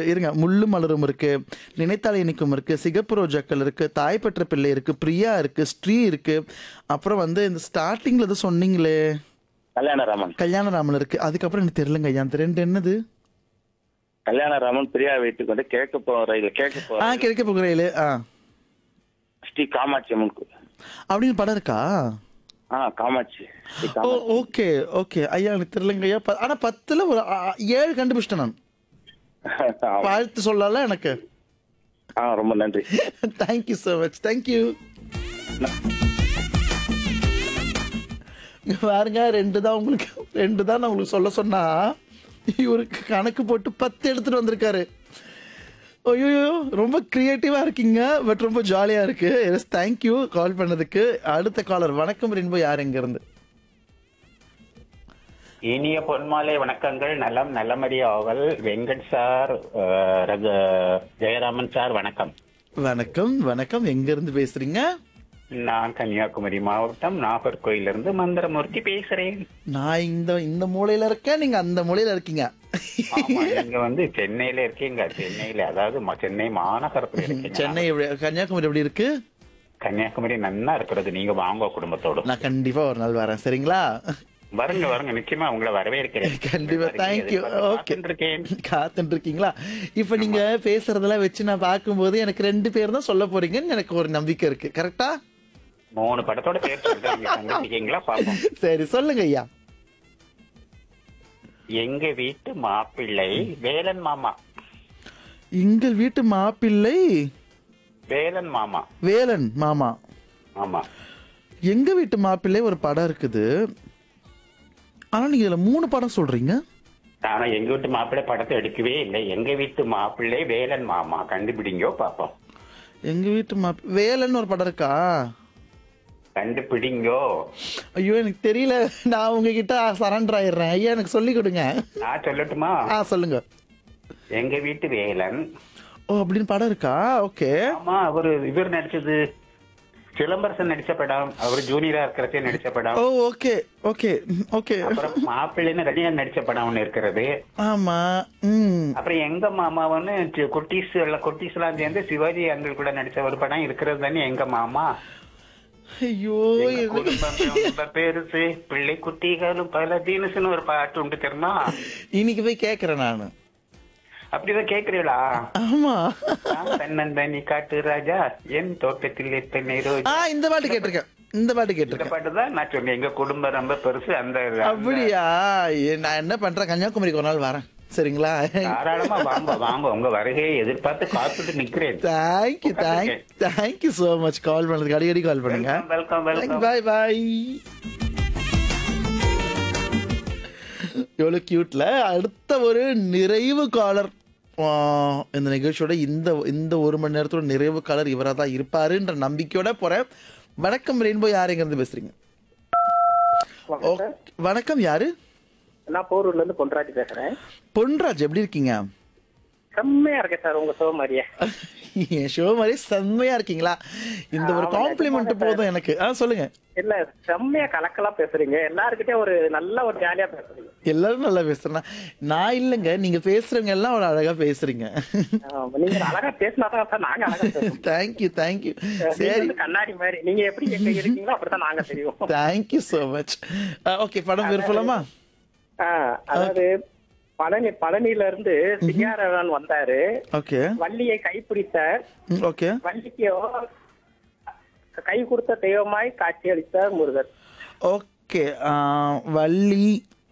இருங்க முள்ளு மலரும் இருக்கு நினைத்தால் இனிக்கும் இருக்கு சிகப்பு ரோஜாக்கள் இருக்கு தாய் பெற்ற பிள்ளை இருக்கு பிரியா இருக்கு ஸ்ரீ இருக்கு அப்புறம் வந்து இந்த ஸ்டார்டிங்ல எதுவும் சொன்னீங்களே கல்யாணராமன் கல்யாணராமன் இருக்கு அதுக்கப்புறம் எனக்கு தெரியலங்க ஐயா அந்த ரெண்டு என்னது கல்யாணராமன் பிரியா வைத்துக் கொண்டு கிழக்கு போற ரயில் கிழக்கு ஆ போற கிழக்க போகிறேன் ஆ ஸ்ரீ காமாட்சி அம்மன் கோ- அப்படின்னு படம் இருக்கா ஆ காமாட்சி ஸ்ரீ ஓ காமாட்சி ஓகே ஓகே ஐயா எனக்கு தெரியலங்க ஐயா ப- ஆனா பத்துல ஒரு ஆ, ஏழு கண்டுபிடிச்சிட்டேன் நான் ஆமா. வாழ்த்து சொல்லல எனக்கு ஆ ரொம்ப நன்றி தேங்க்யூ ஸோ மச் தேங்க்யூ இங்க பாருங்க ரெண்டு தான் உங்களுக்கு ரெண்டு தான் நான் உங்களுக்கு சொல்ல சொன்னா இவருக்கு கணக்கு போட்டு பத்து எடுத்துட்டு வந்திருக்காரு ஐயோ ரொம்ப கிரியேட்டிவா இருக்கீங்க பட் ரொம்ப ஜாலியா இருக்கு எஸ் தேங்க்யூ கால் பண்ணதுக்கு அடுத்த காலர் வணக்கம் ரென்போ யார் எங்க இருந்து இனிய பொன்மாலை வணக்கங்கள் நலம் நலமறிய ஆவல் வெங்கட் சார் அஹ், ரகு ஜெயராமன் சார் வணக்கம் வணக்கம் வணக்கம் எங்க இருந்து பேசுறீங்க நான் கன்னியாகுமரி மாவட்டம் நாகர்கோயிலிருந்து மந்திரமூர்த்தி பேசுறேன் நான் இந்த இந்த மூலையில இருக்கேன் நீங்க அந்த மூலையில இருக்கீங்க ஆமா நீங்க வந்து சென்னையில இருக்கீங்க சென்னையில அதாவது ம- சென்னை மாநகரத்துல இருக்கீங்க சென்னை எப்படி கன்னியாகுமரி எப்படி இருக்கு கன்னியாகுமரி நன்னா இருக்கிறது நீங்க வாங்க குடும்பத்தோட நான் கண்டிப்பா ஒரு நாள் வரேன் சரிங்களா வருங்க வருங்க நிச்சயமா உங்களை வரவேற்கிறேன் கண்டிப்பா தேங்க்யூ ஓகே இருக்கேன் காத்துட்டு இருக்கீங்களா இப்ப நீங்க பேசுறதெல்லாம் வச்சு நான் பார்க்கும்போது எனக்கு ரெண்டு பேர் தான் சொல்ல போறீங்கன்னு எனக்கு ஒரு நம்பிக்கை இருக்கு கரெக்டா மூணு படத்தோட பேர் சொல்றீங்க கண்டுபிடிக்கீங்களா பாப்போம் சரி சொல்லுங்க ஐயா எங்க வீட்டு மாப்பிள்ளை வேலன் மாமா எங்கள் வீட்டு மாப்பிள்ளை வேலன் மாமா வேலன் மாமா ஆமா எங்க வீட்டு மாப்பிள்ளை ஒரு படம் இருக்குது ஆனா நீங்க இதுல மூணு படம் சொல்றீங்க ஆனா எங்க வீட்டு மாப்பிள்ளை படத்தை எடுக்கவே இல்லை எங்க வீட்டு மாப்பிள்ளை வேலன் மாமா கண்டுபிடிங்கோ பாப்போம் எங்க வீட்டு மாப்பி வேலன் ஒரு படம் இருக்கா கண்டுபிடிங்கோ ஐயோ எனக்கு தெரியல நான் உங்ககிட்ட சரண்டர் ஆயிடுறேன் ஐயா எனக்கு சொல்லி கொடுங்க நான் சொல்லட்டுமா ஆ சொல்லுங்க எங்க வீட்டு வேலன் ஓ அப்படின்னு படம் இருக்கா ஓகே ஆமா அவரு இவர் நடிச்சது சிலம்பரசன் நடிச்ச படம் அவர் ஜூனியரா இருக்கிறதே நடிச்ச படம் ஓ ஓகே ஓகே ஓகே அப்புறம் மாப்பிள்ளைன்னு ரஜினிகாந்த் நடிச்ச படம் ஒண்ணு இருக்கிறது ஆமா ம் அப்புறம் எங்க மாமாவன்னு சி- குட்டீஸ் எல்லாம் குட்டீஸ் எல்லாம் சேர்ந்து சிவாஜி அங்கிள் கூட நடிச்ச ஒரு படம் இருக்கிறது தானே எங்க மாமா ஐயோ எங்க இது- குடும்பம் ரொம்ப பெருசு பிள்ளை குட்டிகளும் பல தீனுசுன்னு ஒரு பாட்டு உண்டு தெரியுமா இன்னைக்கு போய் கேக்குறேன் நானு அப்படிதான் கேக்குறீங்களா ஆமா நான் தன்னந்தனி காட்டு ராஜா என் தோட்டத்தில் எத்தனை ஆ ரோஜா இந்த பாட்டு கேட்டிருக்கேன் இந்த பாட்டு இந்த கேட்டிருக்கேன் பாட்டு தான் நான் சொன்னேன் எங்க குடும்பம் ரொம்ப பெருசு அந்த அந்த- அப்படியா ஏ, நான் என்ன பண்றேன் கன்னியாகுமரிக்கு ஒரு நாள் வரேன் சரிங்களா தாராளமா வாங்க வாங்க உங்க வருகையை எதிர்பார்த்து காத்துட்டு நிக்கிறேன் thank you thank thank you so much call பண்ணதுக்கு அடிக்கடி கால் பண்ணுங்க வெல்கம் வெல்கம் பாய் பாய் எவ்வளோ கியூட்ல அடுத்த ஒரு நிறைவு காலர் இந்த நிகழ்ச்சியோட இந்த இந்த ஒரு மணி நேரத்தோட நிறைவு காலர் இவராக தான் இருப்பாருன்ற நம்பிக்கையோட போறேன் வணக்கம் ரெயின்போ யார் எங்க இருந்து பேசுறீங்க ஓகே. வணக்கம் யாரு நான் போரூர்ல இருந்து பொன்ராஜ் பேசுறேன் பொன்ராஜ் எப்படி இருக்கீங்க செம்மையா இருக்கேன் சார் உங்க ஷோ மாதிரியே என் ஷோ மாதிரி செம்மையா இருக்கீங்களா இந்த ஒரு ஆமா, காம்ப்ளிமெண்ட் நிஜமாவே போதும் எனக்கு ஆ சொல்லுங்க இல்ல செம்மையா கலக்கலா பேசுறீங்க எல்லாருக்கிட்டயும் ஒரு நல்ல ஒரு ஜாலியா பேசுறீங்க எல்லாரும் நல்லா பேசுறேன் நான் இல்லைங்க நீங்க பேசுறவங்க எல்லாம் அவ்வளவு அழகா பேசுறீங்க ஆமா, நீங்க அழகா பேசினாதான் சார் நாங்க அழகா பேசுவோம் தேங்க்யூ தேங்க்யூ நீங்க சரி வந்து கண்ணாடி மாதிரி நீங்க எப்படி எங்க இருக்கீங்களோ அப்படித்தான் நாங்க தெரியும் தேங்க்யூ ஸோ மச் ஓகே படம் விருப்பலாமா ஆ, அதாவது பழனி பழனியில இருந்து சிங்காரவன் வந்தாரு ஓகே வள்ளியை கைப்பிடித்தார் ஓகே வள்ளிக்கு கை கொடுத்த தெய்வமாய் காட்சியளித்தார் முருகர் ஓகே வள்ளி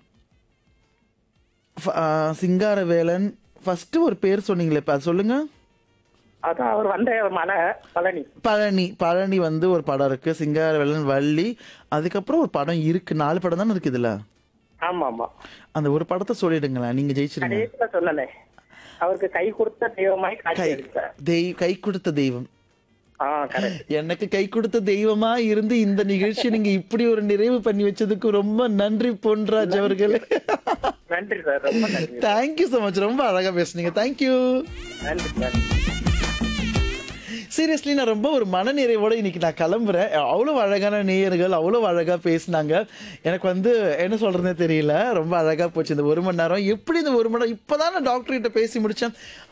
ஃப- ஆ, சிங்காரவேலன் ஃபர்ஸ்ட் ஒரு பேர் சொன்னீங்களே இப்ப அது சொல்லுங்க அதான் அவர் வந்த மலை பழனி பழனி பழனி வந்து ஒரு படம் இருக்கு சிங்காரவேலன் வள்ளி அதுக்கப்புறம் ஒரு படம் இருக்கு நாலு படம் தானே இருக்கு இதுல ஆமா ஆமா அந்த ஒரு படத்தை சொல்லிடுங்களேன் நீங்க ஜெயிச்சிருங்க கடைசியில சொன்னனே அவருக்கு கை கொடுத்த தெய்வமாய் காட்சி கை அளித்தார் தெய் கை கொடுத்த தெய்வம் ஆ கரெக்ட் எனக்கு கை கொடுத்த தெய்வமா இருந்து இந்த நிகழ்ச்சி நீங்க இப்படி ஒரு நிறைவு பண்ணி வச்சதுக்கு ரொம்ப நன்றி பொன்ராஜ் அவர்களே நன்றி சார் ரொம்ப நன்றி தேங்க்யூ ஸோ மச் ரொம்ப அழகா பேசுனீங்க தேங்க்யூ நன்றி சார் சீரியஸ்லி நான் ரொம்ப ஒரு மனநிறைவோட இன்னைக்கு நான் கிளம்புறேன் அவ்வளோ அழகான நேயர்கள் அவ்வளோ அழகா பேசினாங்க எனக்கு வந்து என்ன சொல்றதுனே தெரியல ரொம்ப அழகா போச்சு இந்த ஒரு மணி நேரம் எப்படி இந்த ஒரு மணி நேரம் இப்போதான் நான் டாக்டர் கிட்ட பேசி முடிச்சேன்